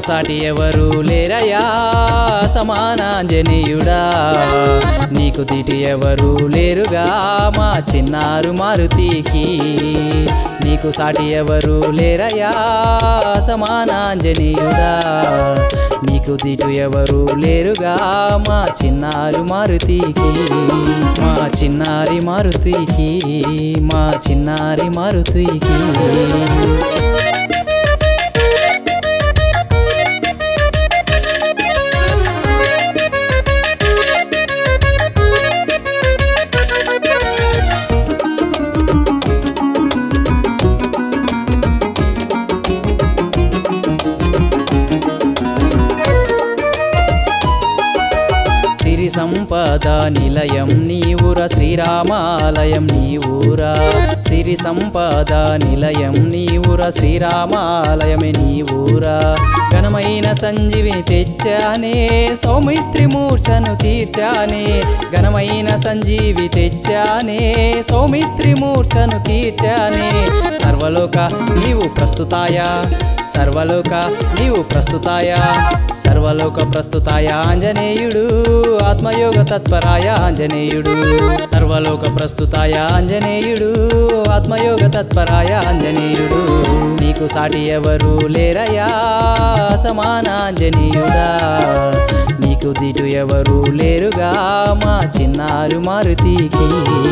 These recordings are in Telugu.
సాటి ఎవరు లేరయ్యా సమానాంజనేయుడా నీకు దిటి ఎవరు లేరుగా మా చిన్నారు మారుతికి నీకు సాటి ఎవరు లేరయ్యా సమానాంజనేయుడా నీకు దిటు ఎవరు లేరుగా మా చిన్నారు మారుతికి మా చిన్నారి మారుతికి మా చిన్నారి మారుతికి సిరి సంపద నిలయం నీవుర శ్రీరామాలయం నీవురా సిరి సంపద నిలయం నీవుర శ్రీరామాలయమే నీవురా ఘనమైన సంజీవిని తెచ్చానే సౌమిత్రి మూర్ఛను తీర్చానే ఘనమైన సంజీవి తెచ్చానే సౌమిత్రి మూర్ఛను తీర్చానే సర్వలోక నీవు ప్రస్తుతాయ సర్వలోక నీవు ప్రస్తుతాయ సర్వలోక ప్రస్తుతాయ ఆంజనేయుడు ఆత్మయోగ తత్పరాయ ఆంజనేయుడు సర్వలోక ప్రస్తుతాయ ఆంజనేయుడు ఆత్మయోగ తత్పరాయ ఆంజనేయుడు నీకు సాటి ఎవరు లేరయ్యా సమానాంజనేయుడా నీకు దిటు ఎవరు లేరుగా మా చిన్నారు మారుతికి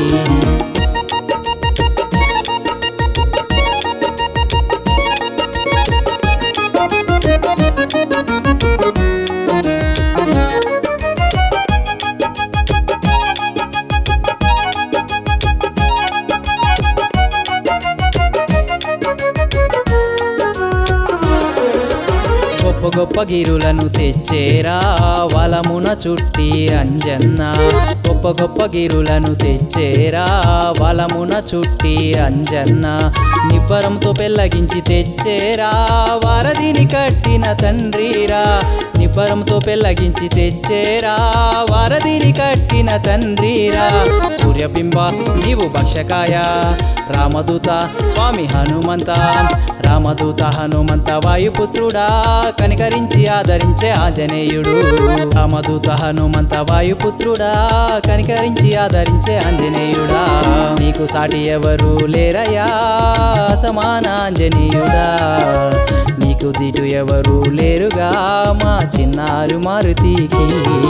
గొప్ప గొప్ప గిరులను తెచ్చేరా వలమున చుట్టి అంజన్న గొప్ప గొప్ప గిరులను తెచ్చేరా వలమున చుట్టి అంజన్న నిబ్బరంతో పెళ్ళగించి తెచ్చేరా వారధిని కట్టిన తండ్రిరా నిబ్బరంతో పెళ్ళగించి తెచ్చేరా వారధిని కట్టిన తండ్రిరా సూర్యబింబ నీవు భక్షకాయ రామదూత స్వామి హనుమంత రామదూత హనుమంత వాయుపుత్రుడా కనికరించి ఆదరించే ఆంజనేయుడు రామదూత హనుమంత వాయుపుత్రుడా కనికరించి ఆదరించే ఆంజనేయుడా నీకు సాటి ఎవరు లేరయ్యా సమానాంజనేయుడా నీకు దిటు ఎవరు లేరుగా మా చిన్నారు మారుతికి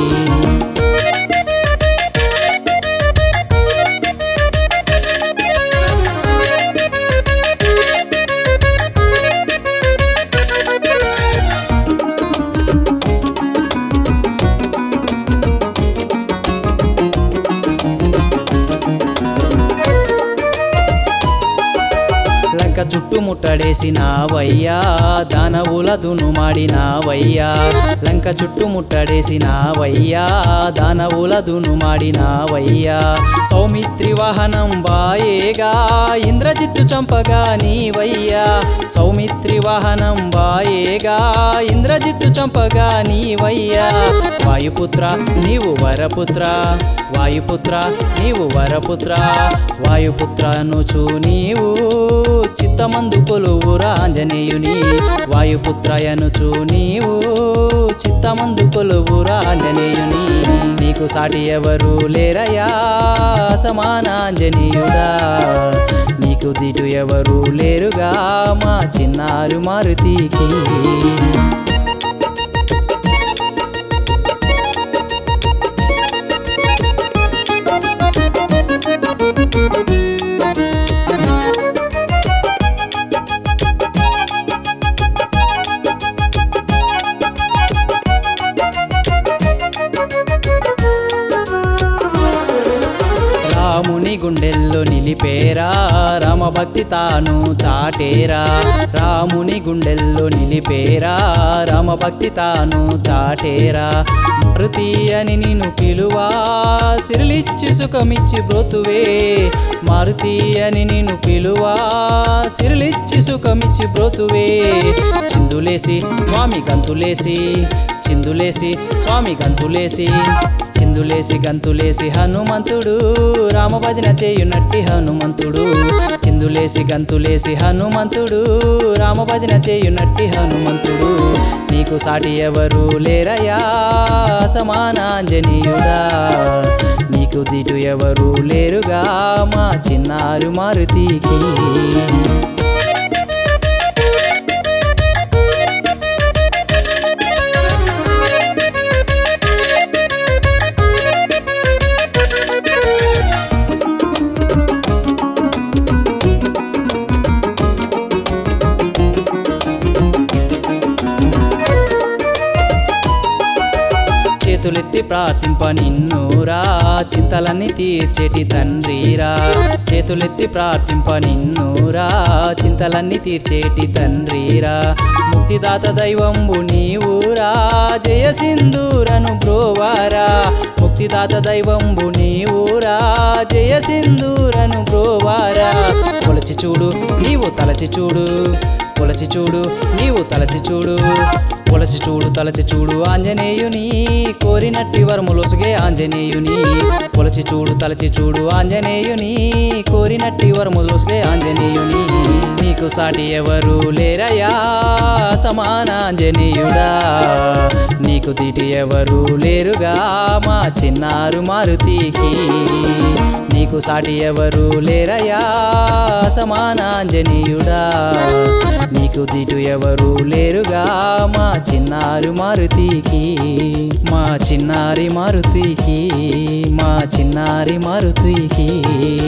లంక చుట్టుముట్టడేసినావయ్యా దానవుల దునుమాడినావయ్యా లంక చుట్టుముట్టడేసినావయ్యా దానవుల దునుమాడినావయ్యా సౌమిత్రి వాహనం బాయేగా ఇంద్రజిత్తు చంపగా నీవయ్యా సౌమిత్రి వాహనం బాయేగా ఇంద్రజిత్తు చంపగా నీవయ్యా వాయుపుత్ర నీవు వరపుత్ర వాయుపుత్ర నీవు వరపుత్ర వాయుపుత్రనుచు నీవు చిత్తమందు కొలువురా ఆంజనేయుని వాయుపుత్రయనుచు నీవు చిత్తమందు కొలువురా ఆంజనేయుని నీకు సాటి ఎవరు లేరయ్యా సమానాంజనేయుడా నీకు దిటు ఎవరు లేరుగా మా చిన్నారు మారుతికి రాముని గుండెల్లో నిలిపేరా రామభక్తి తాను చాటేరా రాముని గుండెల్లో నిలిపేరా రామభక్తి తాను చాటేరా మారుతి అని నిన్ను పిలువా సిరులిచ్చి సుఖమిచ్చి బ్రోతువే మారుతి అని నిన్ను పిలువా సిరులిచ్చి సుఖమిచ్చి బ్రోతువే చిందులేసి స్వామి గంతులేసి చిందులేసి స్వామి గంతులేసి చిందులేసి గంతులేసి హనుమంతుడు రామభజన చేయునట్టి హనుమంతుడు చిందులేసి గంతులేసి హనుమంతుడు రామభజన చేయునట్టి హనుమంతుడు నీకు సాటి ఎవరు లేరయ్యా సమానాంజనీయుడా నీకు దిటు ఎవరు లేరుగా మా చిన్నారు మారుతికి చేతులెత్తి ప్రార్థింప నిన్నురా చింతలన్నీ తీర్చేటి తండ్రిరా చేతులెత్తి ప్రార్థింప నిన్నురా చింతలన్నీ తీర్చేటి తండ్రిరా ముక్తిదాత దైవంబు నీవురా జయ సింధూరను బ్రోవారా ముక్తిదాత దైవంబు నీవురా జయ సింధూరను బ్రోవారా కొలచి చూడు నీవు తలచి చూడు కొలచి చూడు నీవు తలచి చూడు కొలచి చూడు తలచి చూడు ఆంజనేయుని కోరినట్టి వరములొసగే ఆంజనేయుని కొలచి చూడు తలచి చూడు ఆంజనేయుని కోరినట్టి వరములొసగే ఆంజనేయుని నీకు సాటి ఎవరు లేరయ్యా సమానాంజనేయుడా నీకు దీటి ఎవరు లేరుగా మా చిన్నారు మారుతికి నీకు సాటి ఎవరు లేరయ్యా సమానాంజనేయుడా నీకు దిటు ఎవరు లేరుగా మా చిన్నారు మారుతికి మా చిన్నారి మారుతికి మా చిన్నారి మారుతికి